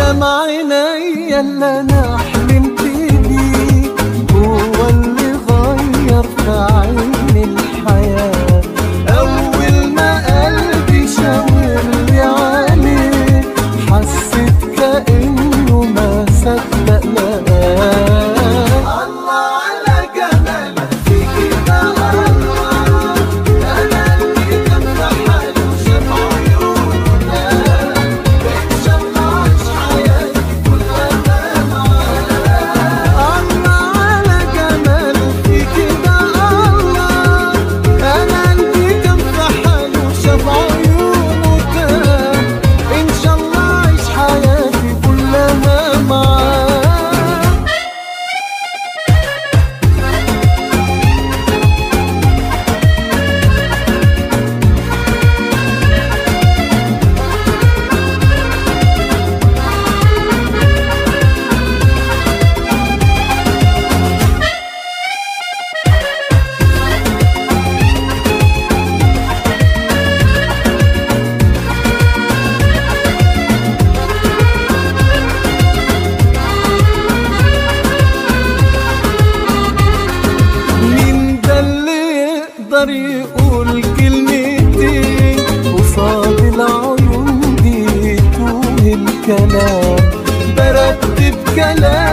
قدام عينيا اللي انا حلمت بيه هو اللي غير في عيني الحياة أول ما قلبي شاور لي عليه حسيت كأنه ما صدق لقاه الله على جمالك فيكي ده الله أنا اللي كان في حالي وشاف عيونه إن شاء الله أعيش حياتي كلها معاه الله على جمالك فيكي ده الله أنا اللي كان في حالي وشاف عيونه كان إن شاء الله أعيش حياتي كلها معاه مين ده اللي يقدر يقول كلمتين قصاد العيون دي توه الكلام برتب كلام